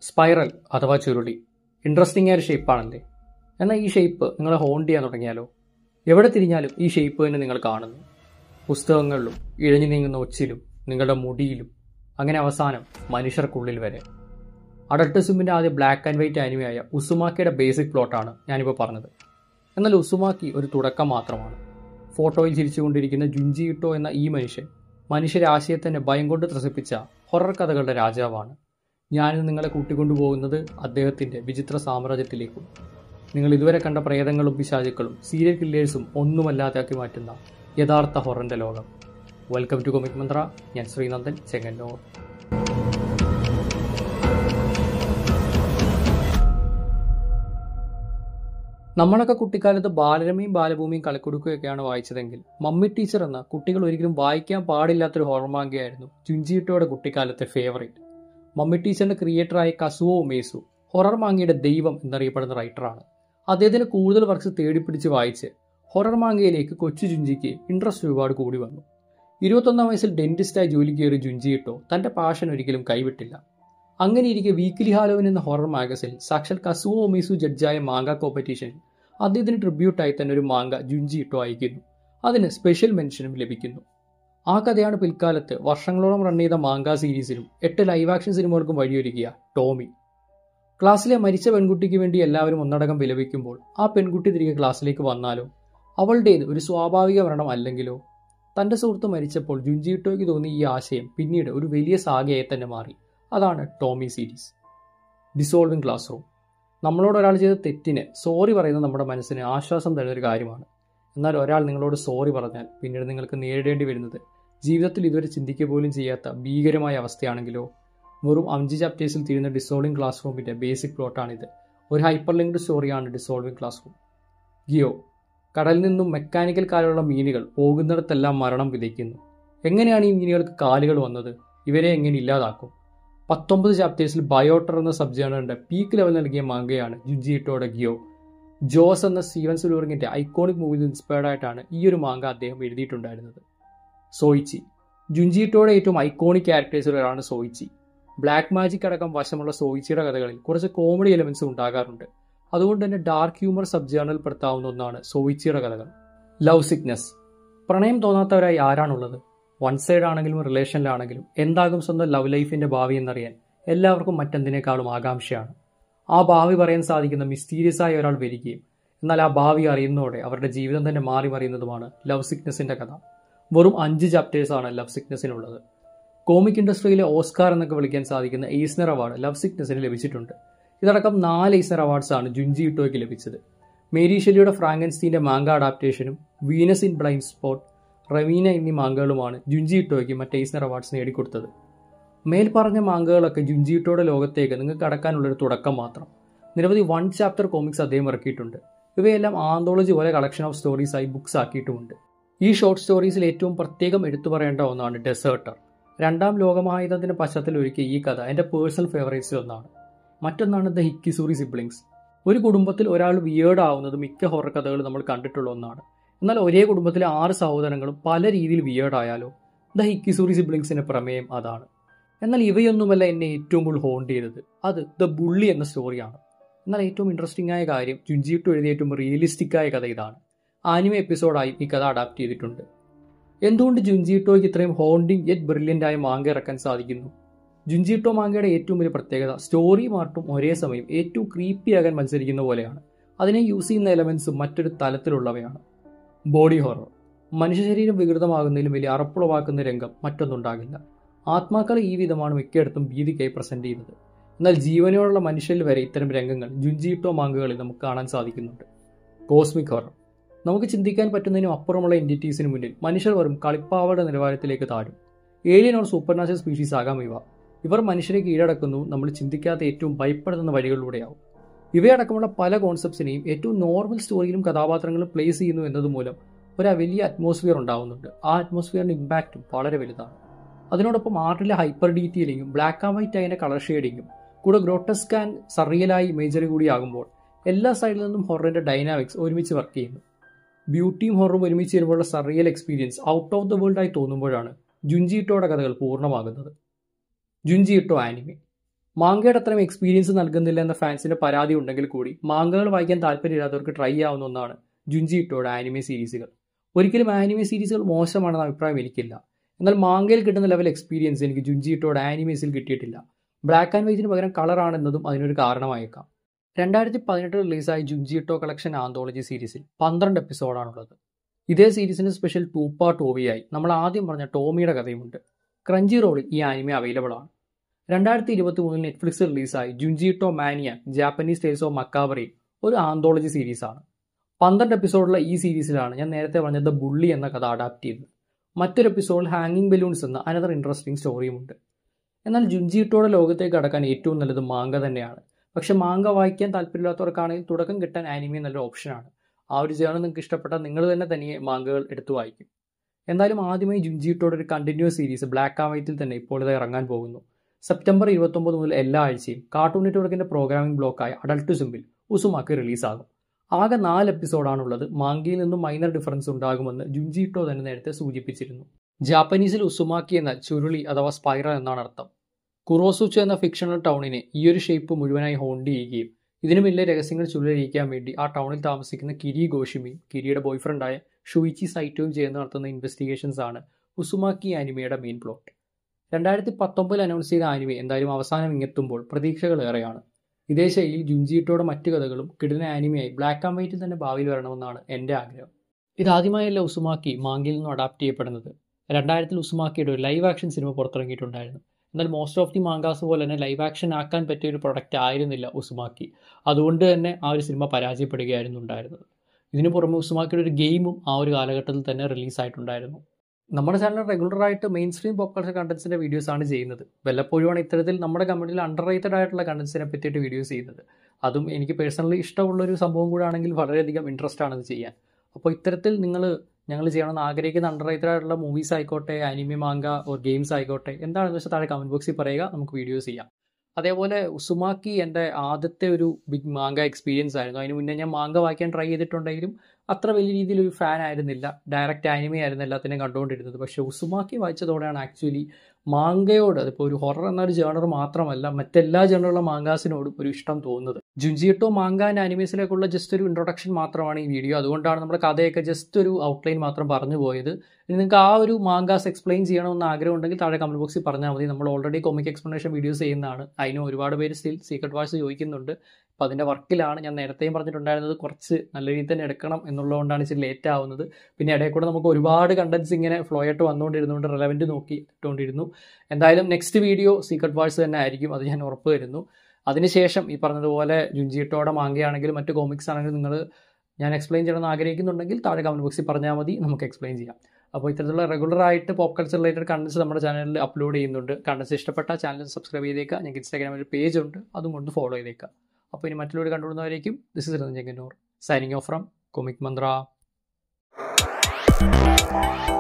spiral അഥവാ Churuli interesting ആയ ഒരു ഷേപ്പാണല്ലേ എന്നാൽ ഈ ഷേപ്പ് നിങ്ങളെ ഹോണ്ട് ചെയ്യാൻ തുടങ്ങിയാലോ എവിടെ തിരിഞ്ഞാലും ഈ ഷേപ്പ് തന്നെ നിങ്ങൾ കാണുന്നു പുസ്തകങ്ങളിലും ഇഴഞ്ഞു നീങ്ങുന്ന ഒച്ചിലും നിങ്ങളുടെ മുടിയിലും അങ്ങനെ അവസാനം മനുഷ്യർക്കുള്ളിൽ വരെ അഡൾട്ടിസിമിൻ്റെ ആദ്യ ബ്ലാക്ക് ആൻഡ് വൈറ്റ് ആനിമയായ ഉസുമാക്കിയുടെ ബേസിക് പ്ലോട്ടാണ് ഞാനിപ്പോൾ പറഞ്ഞത് എന്നാൽ ഉസുമാക്കി ഒരു തുടക്കം മാത്രമാണ് ഫോട്ടോയിൽ ചിരിച്ചുകൊണ്ടിരിക്കുന്ന ജുഞ്ചിയിട്ടോ എന്ന ഈ മനുഷ്യൻ മനുഷ്യരാശയത്തിൻ്റെ ഭയം കൊണ്ട് ത്രസിപ്പിച്ച ഹൊറർ കഥകളുടെ രാജാവാണ് ഞാനിന്ന് നിങ്ങളെ കൂട്ടിക്കൊണ്ടുപോകുന്നത് അദ്ദേഹത്തിൻ്റെ വിചിത്ര സാമ്രാജ്യത്തിലേക്കും നിങ്ങൾ ഇതുവരെ കണ്ട പ്രേതങ്ങളും പിശാചുക്കളും സീരിയൽ കില്ലേഴ്സും ഒന്നുമല്ലാതാക്കി മാറ്റുന്ന യഥാർത്ഥ ഹൊററിൻ്റെ ലോകം വെൽക്കം ടു കൊമിക് മന്ത്ര ഞാൻ ശ്രീനന്ദൻ ചെങ്ങന്നൂർ നമ്മളൊക്കെ കുട്ടിക്കാലത്ത് ബാലരമയും ബാലഭൂമിയും കളിക്കുടുക്കുകയൊക്കെയാണ് വായിച്ചതെങ്കിൽ മമ്മി ടീച്ചർ എന്ന കുട്ടികൾ ഒരിക്കലും വായിക്കാൻ പാടില്ലാത്തൊരു ഹൊറർമാങ്കയായിരുന്നു ജുഞ്ചിയിട്ടോയുടെ കുട്ടിക്കാലത്തെ ഫേവറേറ്റ് മമ്മി ടീച്ചറിന്റെ ക്രിയേറ്ററായ കസുവോ ഉമേസു ഹൊറർ മാങ്കയുടെ ദൈവം എന്നറിയപ്പെടുന്ന റൈറ്ററാണ് അദ്ദേഹത്തിന് കൂടുതൽ വർക്ക്സ് തേടിപ്പിടിച്ച് വായിച്ച് ഹൊറർ മാങ്കയിലേക്ക് കൊച്ചു ജുഞ്ചിക്ക് ഇൻട്രസ്റ്റ് ഒരുപാട് കൂടി വന്നു ഇരുപത്തൊന്നാം വയസ്സിൽ ഡെന്റിസ്റ്റായി ജോലി കയറി ജുഞ്ചിയിട്ടോ തന്റെ പാഷൻ ഒരിക്കലും കൈവിട്ടില്ല അങ്ങനെ ഇരിക്കെ വീക്കിലി ഹാലോവിൻ എന്ന ഹൊറർ മാഗസിൻ സാക്ഷാൽ കസുവോ ഒമീസു ജഡ്ജായ മാങ്ക കോമ്പറ്റീഷനിൽ അദ്ദേഹത്തിന് ട്രിബ്യൂട്ടായി തന്നെ ഒരു മാങ്ക ജുഞ്ചിയിട്ടോ അയക്കുന്നു അതിന് സ്പെഷ്യൽ മെൻഷനും ലഭിക്കുന്നു ആ കഥയാണ് പിൽക്കാലത്ത് വർഷങ്ങളോളം റൺ ചെയ്ത മാങ്ക സീരീസിലും എട്ട് ലൈവ് ആക്ഷൻ സിനിമകൾക്കും വഴിയൊരുക്കിയ ടോമി ക്ലാസ്സിലെ മരിച്ച പെൺകുട്ടിക്ക് വേണ്ടി എല്ലാവരും ഒന്നടങ്കം വിലപിക്കുമ്പോൾ ആ പെൺകുട്ടി തിരികെ ക്ലാസ്സിലേക്ക് വന്നാലോ അവളുടേത് ഒരു സ്വാഭാവിക മരണം അല്ലെങ്കിലോ തന്റെ സുഹൃത്ത് മരിച്ചപ്പോൾ ജുഞ്ചിയിട്ടോയ്ക്ക് തോന്നിയ ഈ ആശയം പിന്നീട് ഒരു വലിയ സാഗയായി തന്നെ മാറി അതാണ് Tomie series dissolving class room നമ്മളോട് ഒരാൾ ചെയ്ത തെറ്റിന് സോറി പറയുന്നത് നമ്മുടെ മനസ്സിന് ആശ്വാസം തരുന്ന ഒരു കാര്യമാണ് എന്നാൽ ഒരാൾ നിങ്ങളോട് സോറി പറഞ്ഞാൽ പിന്നീട് നിങ്ങൾക്ക് നേരിടേണ്ടി വരുന്നത് ജീവിതത്തിൽ ഇതുവരെ ചിന്തിക്കുക പോലും ചെയ്യാത്ത ഭീകരമായ അവസ്ഥയാണെങ്കിലോ വെറും അഞ്ച് ചാപ്റ്റേഴ്സിൽ തീരുന്ന ഡിസോൾവിംഗ് ക്ലാസ് റൂമിൻ്റെ ബേസിക് പ്ലോട്ടാണിത് ഒരു ഹൈപ്പർ ലിങ്ക്ഡ് സ്റ്റോറിയാണ് ഡിസോൾവിംഗ് ക്ലാസ് റൂം ഗിയോ കടലിൽ നിന്നും മെക്കാനിക്കൽ കാലുള്ള മീനുകൾ പോകുന്നിടത്തെല്ലാം മരണം വിതയ്ക്കുന്നു എങ്ങനെയാണ് ഈ മീനുകൾക്ക് കാലുകൾ വന്നത് ഇവരെ എങ്ങനെ ഇല്ലാതാക്കും പത്തൊമ്പത് ചാപ്റ്റേഴ്സിൽ ബയോട്ടർ എന്ന സബ് ജേണറിന്റെ പീക്ക് ലെവൽ നൽകിയ മാങ്കയാണ് ജുജിയിട്ടോയുടെ ഗിയോ ജോസ് എന്ന സ്റ്റീവൻ സുലൂറിങ്ങിന്റെ ഐക്കോണിക് മൂവിയിൽ ഇൻസ്പയർഡ് ആയിട്ടാണ് ഈ ഒരു മാങ്ക അദ്ദേഹം എഴുതിയിട്ടുണ്ടായിരുന്നത് സോയിച്ചി ജുഞ്ചിയിട്ടോയുടെ ഏറ്റവും ഐക്കോണിക് ക്യാരക്ടേഴ്സിൽ ഒരാളാണ് സോയിച്ചി ബ്ലാക്ക് മാജിക് അടക്കം വശമുള്ള സോയിച്ചിയുടെ കഥകളിൽ കുറച്ച് കോമഡി എലമെന്റ്സ് ഉണ്ടാകാറുണ്ട് അതുകൊണ്ട് തന്നെ ഡാർക്ക് ഹ്യൂമർ സബ് ജേണറിൽ പെടുത്താവുന്ന ഒന്നാണ് സോയിച്ചിയുടെ കഥകൾ ലവ് സിക്നെസ് പ്രണയം തോന്നാത്തവരായി ആരാണുള്ളത് വൺ സൈഡ് ആണെങ്കിലും റിലേഷനിലാണെങ്കിലും എന്താകും സ്വന്തം ലവ് ലൈഫിന്റെ ഭാവി എന്നറിയാൻ എല്ലാവർക്കും മറ്റെന്തിനേക്കാളും ആകാംക്ഷയാണ് ആ ഭാവി പറയാൻ സാധിക്കുന്ന മിസ്റ്റീരിയസ് ആയ ഒരാൾ വരികയും എന്നാൽ ആ ഭാവി അറിയുന്നതോടെ അവരുടെ ജീവിതം തന്നെ മാറി മറിയുന്നതുമാണ് ലവ് സിക്നെസിന്റെ കഥ വെറും അഞ്ച് ചാപ്റ്റേഴ്സാണ് ലവ് സിക്നെസ്സിനുള്ളത് കോമിക് ഇൻഡസ്ട്രിയിലെ ഓസ്കാർ എന്നൊക്കെ വിളിക്കാൻ സാധിക്കുന്ന എയ്സ്നർ അവാർഡ് ലവ് സിക്നെസ്സിന് ലഭിച്ചിട്ടുണ്ട് ഇതടക്കം നാല് എയ്സ്നർ അവാർഡ്സാണ് ജുഞ്ചി ഇട്ടോയ്ക്ക് ലഭിച്ചത് മേരി ഷെല്ലിയുടെ ഫ്രാങ്കൻസ്റ്റീൻ്റെ മാങ്ക അഡാപ്റ്റേഷനും വീനസ് ഇൻ ബ്ലൈൻഡ് സ്പോട്ട് റവീന എന്നീ മാങ്കകളുമാണ് ജുഞ്ചിയിട്ടോയ്ക്ക് മറ്റ് എയ്സ്നർ അവാർഡ്സ് നേടിക്കൊടുത്തത് മേൽപ്പറഞ്ഞ മാങ്കകളൊക്കെ ജുഞ്ചിയിട്ടോയുടെ ലോകത്തേക്ക് നിങ്ങൾക്ക് കടക്കാനുള്ളൊരു തുടക്കം മാത്രം നിരവധി വൺ ചാപ്റ്റർ കോമിക്സ് അദ്ദേഹം ഇറക്കിയിട്ടുണ്ട് ഇവയെല്ലാം ആന്തോളജി പോലെ കളക്ഷൻ ഓഫ് സ്റ്റോറീസായി ബുക്സ് ആക്കിയിട്ടുമുണ്ട് ഈ ഷോർട്ട് സ്റ്റോറീസിൽ ഏറ്റവും പ്രത്യേകം എടുത്തു പറയേണ്ട ഒന്നാണ് ഡെസേർട്ടർ രണ്ടാം ലോകമഹായുദ്ധത്തിന്റെ പശ്ചാത്തലം ഒരുക്കിയ ഈ കഥ എൻ്റെ പേഴ്സണൽ ഫേവറേറ്റ്സിൽ ഒന്നാണ് മറ്റൊന്നാണ് ദ ഹിക്കിസൂറി സിബ്ലിങ്സ് ഒരു കുടുംബത്തിൽ ഒരാൾ വിയേർഡ് ആവുന്നത് മിക്ക ഹൊറർ കഥകൾ നമ്മൾ കണ്ടിട്ടുള്ള ഒന്നാണ് എന്നാൽ ഒരേ കുടുംബത്തിലെ ആറ് സഹോദരങ്ങളും പല രീതിയിൽ വിയേർഡ് ആയാലോ ദ ഹിക്കിസൂറി സിബ്ലിങ്സിന്റെ പ്രമേയം അതാണ് എന്നാൽ ഇവയൊന്നുമല്ല എന്നെ ഏറ്റവും കൂടുതൽ ഹോണ്ട് ചെയ്തത് അത് ദ ബുള്ളി എന്ന സ്റ്റോറിയാണ് എന്നാൽ ഏറ്റവും ഇൻട്രസ്റ്റിംഗ് ആയ കാര്യം ജുഞ്ചിയിട്ട് എഴുതിയ ഏറ്റവും റിയലിസ്റ്റിക് ആയ കഥ ഇതാണ് ആനിമ എപ്പിസോഡായി ഈ കഥ അഡാപ്റ്റ് ചെയ്തിട്ടുണ്ട് എന്തുകൊണ്ട് ജുഞ്ചിയിട്ടോയ്ക്ക് ഇത്രയും ഹോണ്ടിങ് യെറ്റ് ബ്രില്യൻ്റ് ആയ മാങ്ക ഇറക്കാൻ സാധിക്കുന്നു ജുഞ്ചിട്ടോ മാങ്കയുടെ ഏറ്റവും വലിയ പ്രത്യേകത സ്റ്റോറി മാർട്ടും ഒരേ സമയം ഏറ്റവും ക്രീപ്പി ആകാൻ മത്സരിക്കുന്ന പോലെയാണ് അതിനെ യൂസ് ചെയ്യുന്ന എലമെന്റ്സും മറ്റൊരു തലത്തിലുള്ളവയാണ് ബോഡി ഹൊറർ മനുഷ്യ ശരീരം വികൃതമാകുന്നതിലും വലിയ അറപ്പുളവാക്കുന്ന രംഗം മറ്റൊന്നുണ്ടാകില്ല ആത്മാക്കൾ ഈ വിധമാണ് മിക്കയിടത്തും ഭീതിക്കായി പ്രസന്റ് ചെയ്യുന്നത് എന്നാൽ ജീവനോടുള്ള മനുഷ്യരിൽ വരെ ഇത്തരം രംഗങ്ങൾ ജുഞ്ചിയിട്ടോ മാങ്കുകളിൽ നമുക്ക് കാണാൻ സാധിക്കുന്നുണ്ട് കോസ്മിക് ഹൊറർ നമുക്ക് ചിന്തിക്കാൻ പറ്റുന്നതിനും അപ്പുറമുള്ള എൻറ്റിറ്റീസിന് മുന്നിൽ മനുഷ്യർ വെറും കളിപ്പാവയുടെ നിലവാരത്തിലേക്ക് താഴും ഏലിയൻ ഓർ സൂപ്പർനാച്ചുറൽ സ്പീഷീസ് ആകാം ഇവ ഇവർ മനുഷ്യരെ കീഴടക്കുന്നു നമ്മൾ ചിന്തിക്കാത്ത ഏറ്റവും ഭയപ്പെടുത്തുന്ന വഴികളിലൂടെയാവും ഇവയടക്കമുള്ള പല കോൺസെപ്റ്റ്സിനെയും ഏറ്റവും നോർമൽ സ്റ്റോറിയിലും കഥാപാത്രങ്ങളും പ്ലേസ് ചെയ്യുന്നു എന്നതുമൂലം ഒരു വലിയ അറ്റ്മോസ്ഫിയർ ഉണ്ടാവുന്നുണ്ട് ആ അറ്റ്മോസ്ഫിയറിന്റെ ഇമ്പാക്റ്റും വളരെ വലുതാണ് അതിനോടൊപ്പം ആർട്ടിലെ ഹൈപ്പർ ഡീറ്റെയിലിങ്ങും ബ്ലാക്ക് ആൻഡ് വൈറ്റ് അതിന്റെ കളർ ഷെയ്ഡിങ്ങും കൂടെ ഗ്രോട്ടസ്ക് ആൻഡ് സറിയലായി ഇമേജറി കൂടി ആകുമ്പോൾ എല്ലാ സൈഡിൽ നിന്നും ഹൊററിന്റെ ഡൈനാമിക്സ് ഒരുമിച്ച് വർക്ക് ചെയ്യുന്നു ബ്യൂട്ടിയും ഹൊററും ഒരുമിച്ച് വരുമ്പോഴുള്ള surreal experience out of the world ആയി തോന്നുമ്പോഴാണ് ജുഞ്ചിയിട്ടോയുടെ കഥകൾ പൂർണ്ണമാകുന്നത് ജുഞ്ചിയിട്ടോ ആനിമെ മാങ്കയുടെ അത്രയും എക്സ്പീരിയൻസ് നൽകുന്നില്ല എന്ന ഫാൻസിന്റെ പരാതി ഉണ്ടെങ്കിൽ കൂടി മാങ്കകൾ വായിക്കാൻ താല്പര്യമില്ലാത്തവർക്ക് ട്രൈ ചെയ്യാവുന്ന ഒന്നാണ് ജുഞ്ചി ഇട്ടോയുടെ ആനിമെ സീരീസുകൾ ഒരിക്കലും ആനിമെ സീരീസുകൾ മോശമാണെന്ന അഭിപ്രായം എനിക്കില്ല എന്നാൽ മാങ്കയിൽ കിട്ടുന്ന ലെവൽ എക്സ്പീരിയൻസ് എനിക്ക് ജുഞ്ചി ഇട്ടോയുടെ ആനിമേസിൽ കിട്ടിയിട്ടില്ല ബ്ലാക്ക് ആൻഡ് വൈറ്റിന് പകരം കളറാണെന്നതും അതിനൊരു കാരണമായേക്കാം രണ്ടായിരത്തി പതിനെട്ട് റിലീസായ ജുഞ്ചിട്ടോ കളക്ഷൻ ആന്തോളജി സീരീസിൽ പന്ത്രണ്ട് എപ്പിസോഡാണുള്ളത് ഇതേ സീരീസിന് സ്പെഷ്യൽ ടൂ പാർട്ട് ഓവിയായി നമ്മൾ ആദ്യം പറഞ്ഞ ടോമിയുടെ കഥയുമുണ്ട് ക്രഞ്ചി റോളിൽ ഈ ആനിമെ അവൈലബിൾ ആണ് രണ്ടായിരത്തി ഇരുപത്തി മൂന്നിൽ നെറ്റ്ഫ്ലിക്സ് റിലീസായി Junji Ito mania Japanese tales of macabre ഒരു ആന്തോളജി സീരീസാണ് പന്ത്രണ്ട് എപ്പിസോഡുള്ള ഈ സീരീസിലാണ് ഞാൻ നേരത്തെ പറഞ്ഞ ദ ബുള്ളി എന്ന കഥ അഡാപ്റ്റ് ചെയ്തത് മറ്റൊരു എപ്പിസോഡിൽ ഹാങ്ങിങ് ബലൂൺസ് എന്ന അനദർ ഇൻട്രസ്റ്റിംഗ് സ്റ്റോറിയുമുണ്ട് എന്നാൽ ജുഞ്ചിട്ടോയുടെ ലോകത്തേക്ക് കടക്കാൻ ഏറ്റവും നല്ലത് മാങ്ക തന്നെയാണ് പക്ഷെ മാങ്ക വായിക്കാൻ താല്പര്യമില്ലാത്തവർക്കാണെങ്കിൽ തുടക്കം കിട്ടാൻ ആനിമി നല്ലൊരു ഓപ്ഷനാണ് ആ ഒരു ജേണൽ നിങ്ങൾക്ക് ഇഷ്ടപ്പെട്ടാൽ നിങ്ങൾ തന്നെ തനിയെ മാങ്കകൾ എടുത്തു വായിക്കും എന്തായാലും ആദ്യമായി ജുഞ്ചിട്ടോയുടെ ഒരു കണ്ടിന്യൂസ് സീരീസ് ബ്ലാക്ക് ആൻഡ് വൈറ്റിൽ തന്നെ ഇപ്പോൾ ഇത് ഇറങ്ങാൻ പോകുന്നു സെപ്റ്റംബർ ഇരുപത്തൊമ്പത് മുതൽ എല്ലാ ആഴ്ചയും കാർട്ടൂൺ നെറ്റ്വർക്കിന്റെ പ്രോഗ്രാമിംഗ് ബ്ലോക്കായ അഡൾട്ട് സിമ്പിൽ ഉസുമാക്കി റിലീസാകും ആകെ നാല് എപ്പിസോഡാണുള്ളത് മാങ്കയിൽ നിന്നും മൈനർ ഡിഫറൻസ് ഉണ്ടാകുമെന്ന് ജുഞ്ചിട്ടോ തന്നെ നേരത്തെ സൂചിപ്പിച്ചിരുന്നു ജാപ്പനീസിൽ ഉസുമാക്കി എന്നാൽ ചുരുളി അഥവാ സ്പൈറൽ എന്നാണ് അർത്ഥം കുറോസുച്ചു എന്ന ഫിക്ഷണൽ ടൗണിനെ ഈ ഒരു ഷേപ്പ് മുഴുവനായി ഹോണ്ട് ചെയ്യുകയും ഇതിനു വലിയ രഹസ്യങ്ങൾ ചുരുളിയിരിക്കാൻ വേണ്ടി ആ ടൗണിൽ താമസിക്കുന്ന കിരി ഗോഷിമിയും കിരിയുടെ ബോയ്ഫ്രണ്ടായ ഷുയിച്ചി സൈറ്റോയും ചേർന്ന് നടത്തുന്ന ഇൻവെസ്റ്റിഗേഷൻസ് ആണ് ഉസുമാക്കി ആനിമയുടെ മെയിൻ പ്ലോട്ട് രണ്ടായിരത്തി പത്തൊമ്പതിൽ അനൗൺസ് ചെയ്ത ആനിമെ എന്തായാലും അവസാനം ഇങ്ങെത്തുമ്പോൾ പ്രതീക്ഷകൾ ഏറെയാണ് ഇതേ ശൈലിയിൽ ജുഞ്ചിയിട്ടോടെ മറ്റു കഥകളും കിടിന ആനിമയായി ബ്ലാക്ക് ആൻഡ് വൈറ്റിൽ തന്നെ ഭാവിയിൽ വരണമെന്നാണ് എൻ്റെ ആഗ്രഹം ഇതാദ്യമായല്ല ഉസുമാക്കി മാങ്കിയിൽ നിന്നും അഡാപ്റ്റ് ചെയ്യപ്പെടുന്നത് രണ്ടായിരത്തിൽ ഉസുമാക്കിയുടെ ഒരു ലൈവ് ആക്ഷൻ സിനിമ പുറത്തിറങ്ങിയിട്ടുണ്ടായിരുന്നു എന്നാൽ മോസ്റ്റ് ഓഫ് ദി മാങ്കാസ് പോലെ തന്നെ ലൈവ് ആക്ഷൻ ആക്കാൻ പറ്റിയ ഒരു പ്രൊഡക്റ്റ് ആയിരുന്നില്ല ഉസുമാക്കി അതുകൊണ്ട് തന്നെ ആ ഒരു സിനിമ പരാജയപ്പെടുകയായിരുന്നു ഉണ്ടായിരുന്നത് ഇതിനു പുറമെ ഉസുമാക്കിയുടെ ഒരു ഗെയിമും ആ ഒരു കാലഘട്ടത്തിൽ തന്നെ റിലീസായിട്ടുണ്ടായിരുന്നു നമ്മുടെ ചാനൽ റെഗുലറായിട്ട് മെയിൻ സ്ട്രീം പോപ്പ് കൾച്ചർ കണ്ടൻസിൻ്റെ വീഡിയോസാണ് ചെയ്യുന്നത് വല്ലപ്പോഴുമാണ് ഇത്തരത്തിൽ നമ്മുടെ കമ്മ്യൂണിറ്റിയിൽ അണ്ടർ റേറ്റഡ് ആയിട്ടുള്ള കണ്ടൻസിനെ പറ്റിയിട്ട് വീഡിയോസ് ചെയ്യുന്നത് അതും എനിക്ക് പേഴ്സണലി ഇഷ്ടമുള്ളൊരു സംഭവം കൂടെ ആണെങ്കിൽ വളരെയധികം ഇൻട്രസ്റ്റ് ആണ് ഇത് ചെയ്യാൻ അപ്പോൾ ഇത്തരത്തിൽ നിങ്ങൾ ഞങ്ങൾ ചെയ്യണമെന്ന് ആഗ്രഹിക്കുന്ന അണ്ടർ റേറ്റഡ് ആയിട്ടുള്ള മൂവീസ് ആയിക്കോട്ടെ അനിമി മാങ്ക ഓർ ഗെയിംസ് ആയിക്കോട്ടെ എന്താണെന്ന് വെച്ചാൽ താഴെ കമൻറ്റ് ബോക്സിൽ പറയുക നമുക്ക് വീഡിയോസ് ചെയ്യാം അതേപോലെ ഉസുമാക്കി എൻ്റെ ആദ്യത്തെ ഒരു ബിഗ് മാങ്ക എക്സ്പീരിയൻസ് ആയിരുന്നു അതിന് മുന്നേ ഞാൻ മാങ്ക വായിക്കാൻ ട്രൈ ചെയ്തിട്ടുണ്ടെങ്കിലും അത്ര വലിയ രീതിയിലൊരു ഫാൻ ആയിരുന്നില്ല ഡയറക്റ്റ് ആനിമി ആയിരുന്നു എല്ലാത്തിനെയും കണ്ടുകൊണ്ടിരുന്നത് പക്ഷേ ഉസുമാക്കി വായിച്ചതോടെയാണ് ആക്ച്വലി മാങ്കയോട് അതിപ്പോൾ ഒരു ഹൊറർ എന്നൊരു ജേണർ മാത്രമല്ല മറ്റെല്ലാ ജേണറുള്ള മാങ്കാസിനോടും ഒരു ഇഷ്ടം തോന്നുന്നത് ജുഞ്ചിയിട്ടോ മാങ്ക ആൻഡ് ആനിമീസിലേക്കുള്ള ജസ്റ്റ് ഒരു ഇൻട്രൊഡക്ഷൻ മാത്രമാണ് ഈ വീഡിയോ അതുകൊണ്ടാണ് നമ്മുടെ കഥയൊക്കെ ജസ്റ്റ് ഒരു ഔട്ട്ലൈൻ മാത്രം പറഞ്ഞു പോയത് ഇനി നിങ്ങൾക്ക് ആ ഒരു മാങ്കാസ് എക്സ്പ്ലെയിൻ ചെയ്യണമെന്ന് ആഗ്രഹം ഉണ്ടെങ്കിൽ താഴെ കമന്റ് ബോക്സിൽ പറഞ്ഞാൽ മതി നമ്മൾ ഓൾറെഡി കൊമിക് എക്സ്പ്ലനേഷൻ വീഡിയോസ് ചെയ്യുന്നതാണ് അതിന് ഒരുപാട് പേര് സ്റ്റിൽ സീക്രട്ട് വാഴ്സ് ചോദിക്കുന്നുണ്ട് അപ്പോൾ അതിൻ്റെ വർക്കിലാണ് ഞാൻ നേരത്തെയും പറഞ്ഞിട്ടുണ്ടായിരുന്നത് കുറച്ച് നല്ല രീതിയിൽ തന്നെ എടുക്കണം എന്നുള്ളതുകൊണ്ടാണ് ഇച്ചിരി ലേറ്റ് ആവുന്നത് പിന്നെ ഇടയിൽ കൂടെ നമുക്ക് ഒരുപാട് കണ്ടൻസ് ഇങ്ങനെ ഫ്ലോ ആയിട്ട് വന്നുകൊണ്ടിരുന്നുകൊണ്ട് റെലവൻറ്റ് നോക്കി ഇട്ടുകൊണ്ടിരുന്നു എന്തായാലും നെക്സ്റ്റ് വീഡിയോ സീക്രട്ട് വാഴ്സ് തന്നെ ആയിരിക്കും അത് ഞാൻ ഉറപ്പ് വരുന്നു അതിനുശേഷം ഈ പറഞ്ഞതുപോലെ ജുഞ്ചിട്ടോടെ മാങ്കയാണെങ്കിലും മറ്റ് കോമിക്സ് ആണെങ്കിലും നിങ്ങൾ ഞാൻ എക്സ്പ്ലെയിൻ ചെയ്യണമെന്ന് ആഗ്രഹിക്കുന്നുണ്ടെങ്കിൽ താഴെ കമൻറ്റ് ബോക്സിൽ പറഞ്ഞാൽ മതി നമുക്ക് എക്സ്പ്ലെയിൻ ചെയ്യാം അപ്പോൾ ഇത്തരത്തിലുള്ള റെഗുലർ ആയിട്ട് പോപ്പ് കൾച്ചർ റിലേറ്റഡ് കണ്ടൻസ് നമ്മുടെ ചാനലിൽ അപ്ലോഡ് ചെയ്യുന്നുണ്ട് കണ്ടൻസ് ഇഷ്ടപ്പെട്ട ചാനൽ സബ്സ്ക്രൈബ് ചെയ്തേക്കുക ഞങ്ങൾക്ക് ഇൻസ്റ്റാഗ്രാമിൽ ഒരു പേജ് ഉണ്ട് അതും കൊണ്ട് ഫോളോ ചെയ്തേക്കുക അപ്പോൾ ഇനി മറ്റുള്ളവർ കണ്ടുകൊടുന്നവരേക്കും this is Chengannur signing off from Comic Mantra